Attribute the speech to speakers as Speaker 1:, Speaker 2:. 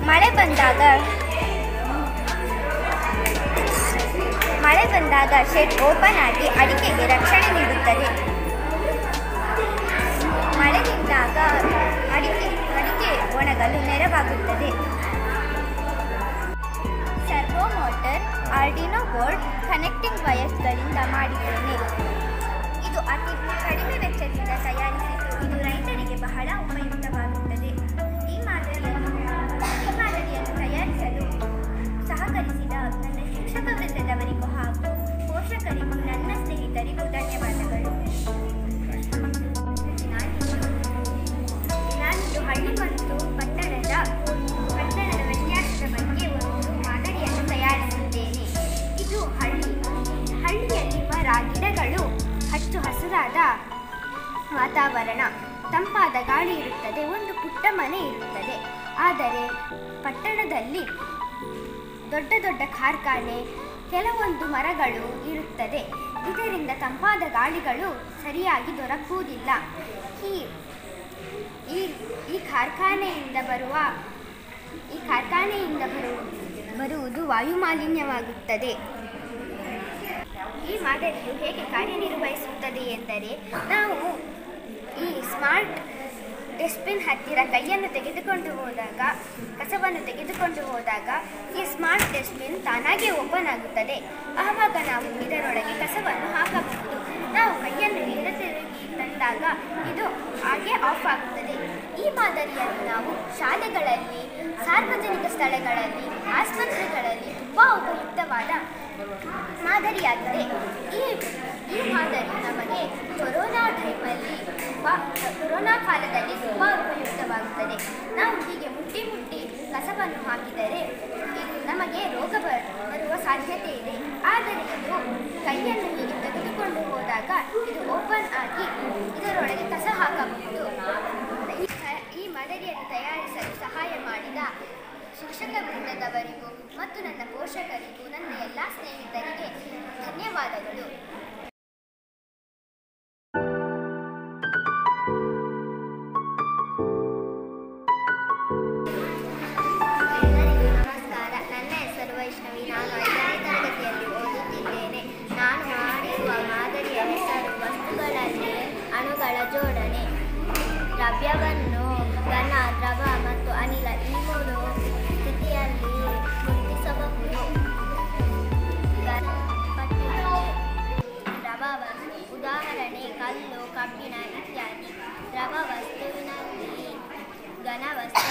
Speaker 1: ಮಳೆ ಬಂದಾಗ ಮಳೆ ಬಂದಾಗ ಶೆಡ್ ಓಪನ್ ಆಗಿ ಅಡಿಕೆಗೆ ರಕ್ಷಣೆ ನೀಡುತ್ತದೆ ಮಳೆ ನಿಂತಾಗ ಅಡಿಕೆ ಅಡಿಕೆ ಒಣಗಲು ನೆರವಾಗುತ್ತದೆ servo motor Arduino board connecting ವಯರ್ಸ್ಗಳಿಂದ ಮಾಡಿದ್ದೇನೆ ಇದು ಅತಿ ಕಡಿಮೆ ವೆಚ್ಚದಿಂದ ತಯಾರಿಸಿದ್ದು ಇದು ರೈತರಿಗೆ ಬಹಳ ಉಪಯುಕ್ತವಾಗುತ್ತದೆ ಈ ಮಾದರಿಯನ್ನು ಈ ಮಾದರಿಯನ್ನು ತಯಾರಿಸಲು ಸಹಕರಿಸಿದ ನನ್ನ ಶಿಕ್ಷಕ ವೃಂದದವರಿಗೂ ಹಾಗೂ ಪೋಷಕರಿಗೂ ನನ್ನ ಸ್ನೇಹಿತರಿಗೂ ಧನ್ಯವಾದಗಳು ನಾನಿಂದು ಹಳ್ಳಿ ಮತ್ತು ಪಟ್ಟಣದ ಪಟ್ಟಣದ ವ್ಯತ್ಯಾಸದ ಬಗ್ಗೆ ಒಂದು ಮಾದರಿಯನ್ನು ತಯಾರಿಸಿದ್ದೇನೆ ಇದು ಹಳ್ಳಿ ಹಳ್ಳಿಯಲ್ಲಿ ಮರ ಗಿಡಗಳು ಹಚ್ಚು ಹಸಿರಾದ ವಾತಾವರಣ ತಂಪಾದ ಗಾಳಿ ಇರುತ್ತದೆ ಒಂದು ಪುಟ್ಟ ಮನೆ ಇರುತ್ತದೆ ಆದರೆ ಪಟ್ಟಣದಲ್ಲಿ ದೊಡ್ಡ ದೊಡ್ಡ ಕಾರ್ಖಾನೆ ಕೆಲವೊಂದು ಮರಗಳು ಇರುತ್ತದೆ ಇದರಿಂದ ತಂಪಾದ ಗಾಳಿಗಳು ಸರಿಯಾಗಿ ದೊರಕುವುದಿಲ್ಲ ಈ ಈ ಈ ಕಾರ್ಖಾನೆಯಿಂದ ಬರುವ ಈ ಕಾರ್ಖಾನೆಯಿಂದ ಬರು ಬರುವುದು ವಾಯು ಮಾಲಿನ್ಯವಾಗುತ್ತದೆ ಈ ಮಾದರಿಯು ಹೇಗೆ ಕಾರ್ಯನಿರ್ವಹಿಸುತ್ತದೆ ಎಂದರೆ ನಾವು ಈ ಸ್ಮಾರ್ಟ್ ಡಸ್ಟ್ಬಿನ್ ಹತ್ತಿರ ಕೈಯನ್ನು ತೆಗೆದುಕೊಂಡು ಹೋದಾಗ ಕಸವನ್ನು ತೆಗೆದುಕೊಂಡು ಹೋದಾಗ ಈ ಸ್ಮಾರ್ಟ್ ಡಸ್ಟ್ಬಿನ್ ತಾನಾಗೇ ಓಪನ್ ಆಗುತ್ತದೆ ಆವಾಗ ನಾವು ಇದರೊಳಗೆ ಕಸವನ್ನು ಹಾಕಬಹುದು ನಾವು ಕೈಯನ್ನು ಹಿಂದತಿರುಗಿ ತಂದಾಗ ಇದು ಹಾಗೆ ಆಫ್ ಆಗುತ್ತದೆ ಈ ಮಾದರಿಯನ್ನು ನಾವು ಶಾಲೆಗಳಲ್ಲಿ ಸಾರ್ವಜನಿಕ ಸ್ಥಳಗಳಲ್ಲಿ ಆಸ್ಪತ್ರೆಗಳಲ್ಲಿ ತುಂಬ ಉಪಯುಕ್ತವಾದ ಮಾದರಿಯಾಗಿದೆ ಈ ಈ ಮಾದರಿ ನಮಗೆ ಕೊರೋನಾ ಟೈಮಲ್ಲಿ ತುಂಬ ಕೊರೋನಾ ಕಾಲದಲ್ಲಿ ತುಂಬ ಉಪಯುಕ್ತವಾಗುತ್ತದೆ ನಾವು ಹೀಗೆ ಮುಟ್ಟಿ ಮುಟ್ಟಿ ಕಸವನ್ನು ಹಾಕಿದರೆ ಇದು ನಮಗೆ ರೋಗ ಬ- ಬರುವ ಸಾಧ್ಯತೆ ಇದೆ ಆದರೆ ಇದು ಕೈಯನ್ನು ಹೀಗೆ ತೆಗೆದುಕೊಂಡು ಹೋದಾಗ ಇದು ಓಪನ್ ಆಗಿ ಇದರೊಳಗೆ ಕಸ ಹಾಕಬಹುದು ಈ ಹ- ಈ ಮಾದರಿಯನ್ನು ತಯಾರಿಸಲು ಸಹಾಯ ಮಾಡಿದ ಶಿಕ್ಷಕ ವೃಂದದವರಿಗೂ ಮತ್ತು ನನ್ನ ಪೋಷಕರಿಗೂ ನನ್ನ ಎಲ್ಲ ಸ್ನೇಹಿತರಿಗೆ ಧನ್ಯವಾದಗಳು ಎಲ್ಲರಿಗೂ ನಮಸ್ಕಾರ ನನ್ನ ಹೆಸರು ವೈಷ್ಣವಿ ನಾನು ಐದನೇ ತರಗತಿಯಲ್ಲಿ ಓದುತ್ತಿದ್ದೇನೆ ನಾನು ಮಾಡಿರುವ ಮಾದರಿಯ ಹೆಸರು ವಸ್ತುಗಳಲ್ಲಿ ಅಣುಗಳ ಜೋಡಣೆ ದ್ರವ್ಯವನ್ನು ಘನ ದ್ರವ ಮತ್ತು ಅನಿಲ ಈ ಮೂರು ಸ್ಥಿತಿಯಲ್ಲಿ ಗುರುತಿಸಬಹುದು ಘನ ಪಟ್ಟಿಯಲ್ಲಿ ದ್ರವ ವಸ್ತು ಉದಾಹರಣೆ ಕಲ್ಲು ಕಬ್ಬಿಣ ಇತ್ಯಾದಿ ದ್ರವ ವಸ್ತುವಿನಲ್ಲಿ ಘನ ವಸ್ತು